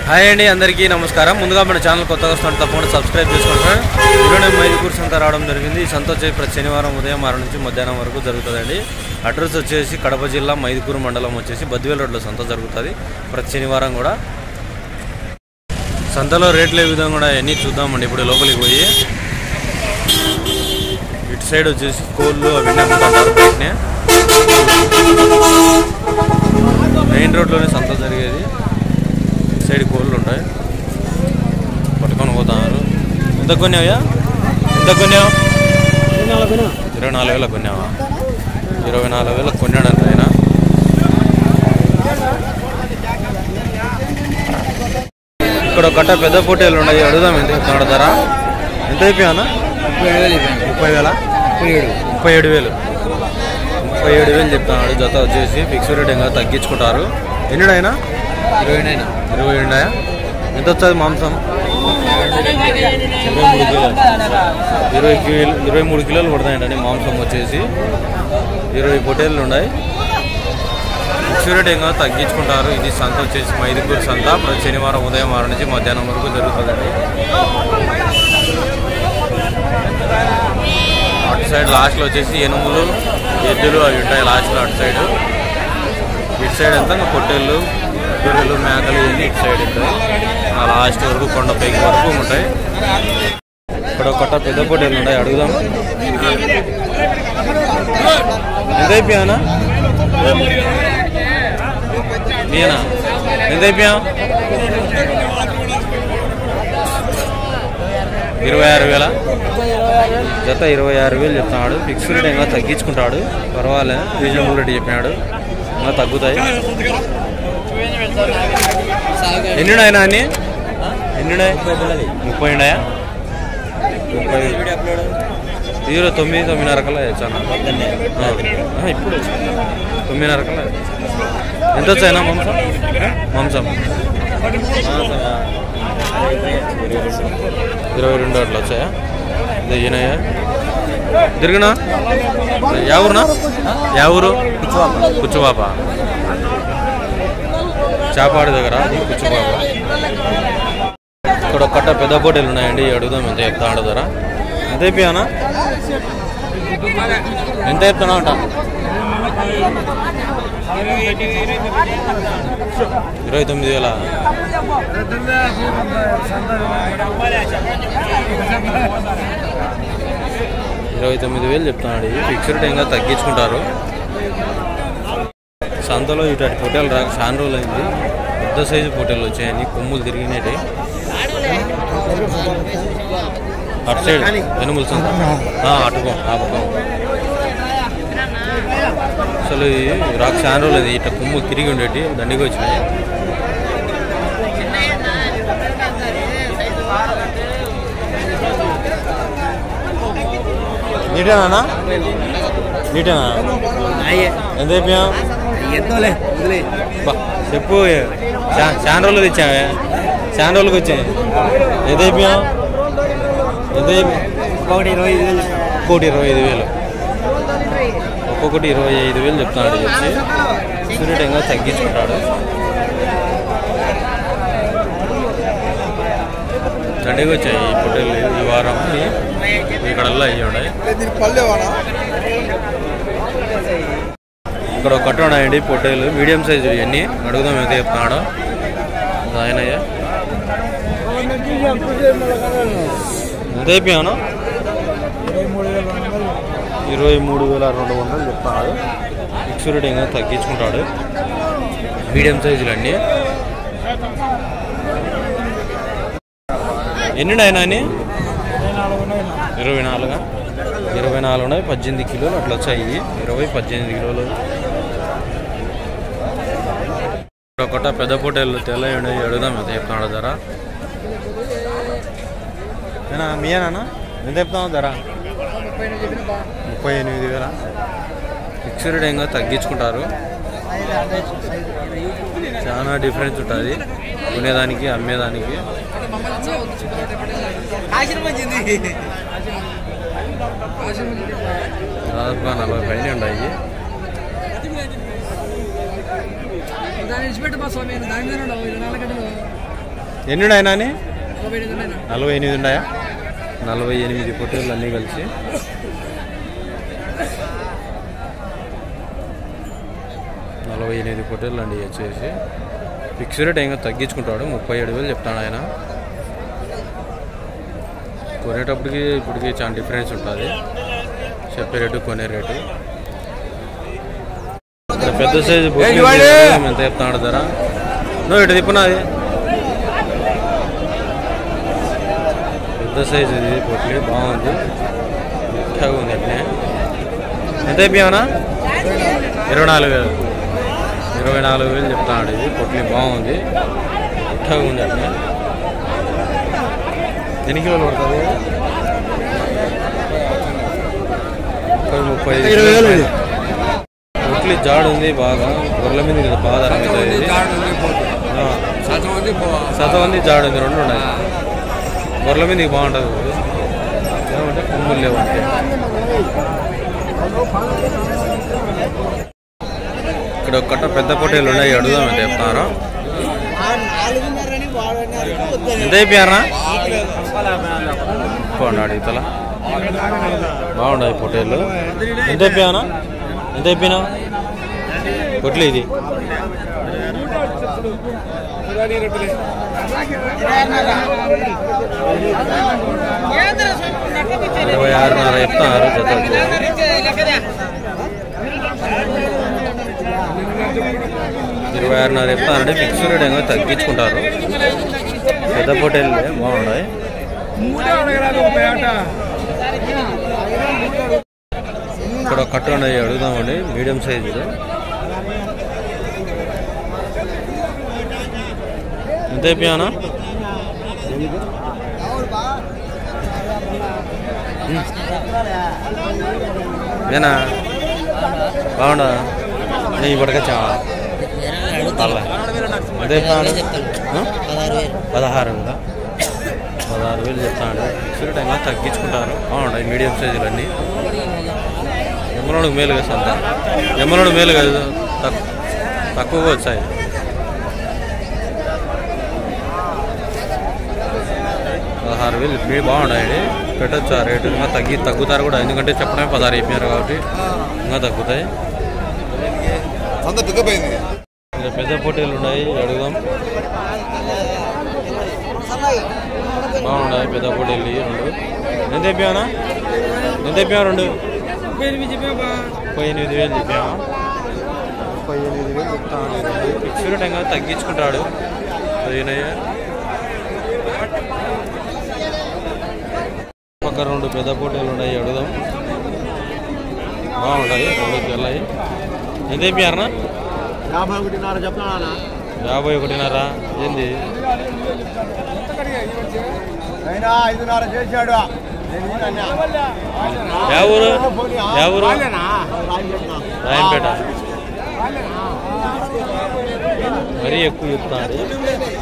Hi అండి అందరికీ నమస్కారం ముందుగా మన ఛానల్ కొత్తగా వస్తున్నట్టు తప్పకుండా సబ్స్క్రైబ్ చేసుకుంటారు ఈరోజు మైదుకూరు సంత రావడం జరిగింది ఈ సంత వచ్చేసి ప్రతి శనివారం ఉదయం ఆరు నుంచి మధ్యాహ్నం వరకు జరుగుతుందండి అడ్రస్ వచ్చేసి కడప జిల్లా మైదుకూరు మండలం వచ్చేసి బద్వేల్ రోడ్లో సంత జరుగుతుంది ప్రతి శనివారం కూడా సంతలో రేట్లు ఏ విధంగా కూడా అన్నీ చూద్దామండి ఇప్పుడు లోపలికి పోయి ఇటు సైడ్ వచ్చేసి కోళ్ళు అవన్నీ అమ్ముతుంటారు బయటనే మెయిన్ రోడ్లోనే సంత జరిగేది ఇటు సైడ్ కోళ్ళు ఉంటాయి పట్టుకొని పోతున్నారు ఎంత కొన్నావయ్యా ఎంత కొన్నావు ఇరవై నాలుగు వేలకు కొన్నావా ఇరవై నాలుగు వేలకు కొన్నాడంట ఆయన ఇక్కడ ఒక కట్ట పెద్ద పోటీలు ఉన్నాయి అడుగుదాం ఎంత చెప్తున్నాడు ధర ఎంత అయిపోయానా ముప్పై వేల ముప్పై ఏడు వేలు ముప్పై ఏడు వేలు చెప్తున్నాడు జత వచ్చేసి ఫిక్స్ రేట్ ఇంకా తగ్గించుకుంటారు ఎన్నిడైనా ఇరవై నైన్ ఇరవై ఉన్నాయా ఎంత వస్తుంది మాంసం ఇరవై మూడు కిలోలు ఇరవై కిలో ఇరవై మూడు కిలోలు పడతాయండి మాంసం వచ్చేసి ఇరవై పొటేళ్ళు ఉన్నాయి ఫిక్స్ రేట్ ఇంకా తగ్గించుకుంటారు ఇది సంత వచ్చేసి మైదుకూరు సంత ప్రతి శనివారం ఉదయం ఆరు నుంచి మధ్యాహ్నం వరకు జరుగుతుందండి అటు సైడ్ లాస్ట్లో వచ్చేసి ఎనుములు ఎద్దులు అవి ఉంటాయి లాస్ట్లో అటు సైడ్ ఇటు సైడ్ అంతా ఇంకా పొట్టేళ్ళు గొర్రెలు మేకలు ఇవన్నీ ఇటు సైడ్ ఉంటాయి ఆ లాస్ట్ వరకు కొండ పైకి వరకు ఉంటాయి ఇక్కడ ఒక కట్ట పెద్ద పొట్టేళ్ళు ఉన్నాయి అడుగుదాం ఎంత అయిపోయానా నేనా ఎంత అయిపోయా ఇరవై ఆరు వేల జత ఇరవై ఆరు వేలు చెప్తున్నాడు ఫిక్స్ రేట్ ఇంకా తగ్గించుకుంటాడు పర్వాలేదు రీజనబుల్ రేట్ చెప్పినాడు ఇంకా తగ్గుతాయి ఎన్ని ఉన్నాయన్నా అన్ని ఎన్ని ఉన్నాయి ముప్పై ఉన్నాయా ముప్పై తీరు తొమ్మిది తొమ్మిదిన్నర కల్లా చాలా ఇప్పుడు తొమ్మిదిన్నర కల్లా ఎంత వచ్చాయినా మాంసం మాంసం ఇరవై రెండు అట్లా వచ్చాయా ఇది ఈయనయ్యా తిరిగినా యా ఊరునా యా ఊరు కుచ్చుబాప చాపాడు దగ్గర అది కుచ్చుబాప ఇక్కడ ఒక కట్ట పెద్ద పోటీలు ఉన్నాయండి అడుగుదాం ఎంత చెప్తా ఆడదారా ఎంత అయిపోయానా ఎంత చెప్తానా అంట ఇరవై తొమ్మిది వేల ఇరవై తొమ్మిది వేలు చెప్తున్నాడు ఇది ఫిక్స్డ్ ఇంకా తగ్గించుకుంటారు సంతలో ఇటు పొట్టేలు రాక చాలా రోజులు అయింది పెద్ద సైజు పొట్టేలు వచ్చాయని కొమ్ములు తిరిగినట్టు అటు సైడ్ వెనుముల సంత ఆ, అటుకో ఆపకం అసలు ఈ రాక చాలా రోజులు అది ఇట్లా కొమ్ములు తిరిగి ఉండేటి దండిగా వచ్చినాయి నీటేనా నీటేనా ఎంత అయిపోయా ఎంతోలే వదిలే బా, చెప్పు చా- చాలా రోజులు తెచ్చావే చాలా రోజులకు వచ్చాయి ఎంత అయిపోయా ఎంత అయిపోయా ఒకటి ఇరవై ఐదు వేలు ఒక్కొక్కటి ఇరవై ఐదు వేలు ఒక్కొక్కటి ఇరవై ఐదు వేలు చెప్తున్నాడు ఇది వచ్చి సూర్యుడు ఇంకా తగ్గించుకుంటాడు దండిగా వచ్చాయి ఈ పొట్టేళ్ళు ఈ వారం ఇక్కడల్లా అయ్యి ఉన్నాయి ఇక్కడ ఒక కట్ట ఉన్నాయండి పొట్టేలు మీడియం సైజు ఇవన్నీ అడుగుదాం ఎంత చెప్తున్నాడు ఆయనయ్య ఎంత అయిపోయాను ఇరవై మూడు వేల రెండు వందలు చెప్తున్నాడు ఫిక్స్ రేట్ ఇంకా తగ్గించుకుంటాడు మీడియం సైజులు అన్నీ ఎన్ని ఆయన అని ఇరవై నాలుగా ఇరవై నాలుగు ఉన్నాయి పద్దెనిమిది కిలోలు అట్లా వచ్చాయి ఇరవై పద్దెనిమిది కిలోలు ఒకట పెద్ద పొట్టేళ్ళు తెల్ల ఉన్నాయి అడుగుదాం ఎంత చెప్తున్నాడు ధర ఏనా మీయేనా ఎంత చెప్తావు ధర ముప్పై ఎనిమిది వేల ఫిక్స్డ్ రేట్ ఇంకా తగ్గించుకుంటారు చాలా డిఫరెన్స్ ఉంటుంది కొనేదానికి అమ్మేదానికి దాదాపుగా నలభై పైన ఉన్నాయి దాన్ని విడిచిపెట్టి మా స్వామి దాని మీద ఉండవు ఇరవై నాలుగు గంటలు ఎన్ని ఉన్నాయా అని నలభై ఎనిమిది ఉన్నాయా నలభై ఎనిమిది పొట్టేళ్ళు అన్నీ కలిసి నలభై ఎనిమిది పొట్టేళ్ళు అండి వచ్చేసి ఫిక్స్ రేట్ ఇంకా తగ్గించుకుంటాడు ముప్పై ఏడు వేలు చెప్తాడు ఆయన కొనేటప్పటికి ఇప్పటికి చాలా డిఫరెన్స్ ఉంటుంది చెప్పే రేటు కొనే రేటు ఇక్కడ పెద్ద సైజు బొట్లు ఎంత చెప్తాడు ధర నువ్వు ఇటు తిప్పునాది పెద్ద సైజు ఇది పొట్లి బాగుంది ముఖ్యంగా ఉంది అట్నే ఎంత అయిపోయావనా ఇరవై నాలుగు వేలు ఇరవై నాలుగు వేలు చెప్తాడు ఇది పొట్లి బాగుంది ముఖ్యంగా ఉంది అట్నే ఎన్ని కిలోలు పడుతుంది ముప్పై ముప్పై ఐదు ఇరవై వేలు కిలోలు. పొట్లి జాడు ఉంది బాగా గొర్రెల మీద కదా బాగా ధర అవుతుంది ఇది. ఆ, శతం ఉంది జాడు ఉంది రెండు ఉన్నాయి గొర్రెల మీద ఇది బాగుంటుంది ఇది. ఏమంటే కొమ్ములు లేవు అంతే ఇక్కడ ఒక్కట పెద్ద పొట్టేలు ఉన్నాయి అడుగుదామని చెప్తారు ఎంత అయిపోయారా పోనాడు ఇతల బాగుండదు పొట్టేళ్ళు ఎంత అయిపోయానా ఎంత అయిపోయినా పొట్లు ఇది ఇరవై ఆరున్నర చెప్తున్నారు జత వచ్చేసి. ఇరవై ఆరున్నర చెప్తానంటే ఫిక్స్ రేట్ ఏమో తగ్గించుకుంటారు పెద్ద పొట్టేళ్ళే బాగున్నాయి ఇక్కడ ఒక కట్ట ఉన్నాయి అడుగుదామండి మీడియం సైజులో ఎంత అయిపోయానా ఏనా బాగుండా నీ పడకొచ్చా పర్లే అదే పదహారు వేల పదహారు వేలు చెప్తాను ఫిక్స్డ్ టైంలో తగ్గించుకుంటారు బాగుంటాయి మీడియం సైజులు అన్నీ ఎమ్మలోడు మేలు కదా సొంత ఎమ్మలోడు మేలు కదా తక్కు- తక్కువగా వచ్చాయి పదహారు వేలు మీ బాగున్నాయి పెట్టచ్చు ఆ రేటు ఇంకా తగ్గి తగ్గుతారు కూడా ఎందుకంటే చెప్పడమే పదహారు అయిపోయారు కాబట్టి ఇంకా తగ్గుతాయి సొంత దిగ్గపోయింది ఇంకా పెద్ద పోటీలు ఉన్నాయి అడుగుదాం బాగున్నాయి పెద్ద పోటీలు ఇవి రెండు ఎంత చెప్పానా ఎంత చెప్పావు రెండు ముప్పై ఎనిమిది వేలు చెప్పావా ముప్పై ఎనిమిది వేలు చెప్తాను ఫిక్స్డ్ టైంగా తగ్గించుకుంటాడు పోయినాయి పక్క రెండు పెద్ద పోటీలు ఉన్నాయి అడుగుదాం బాగుంటాయి రెండు తెల్లయి ఎంత చెప్పారనా యాభై ఒకటిన్నర చెప్తున్నా యాభై ఒకటిన్నర ఏంది అయినా ఐదున్నర చేశాడు యా ఊరు యా ఊరు రాయంపేట మరీ ఎక్కువ చెప్తాడు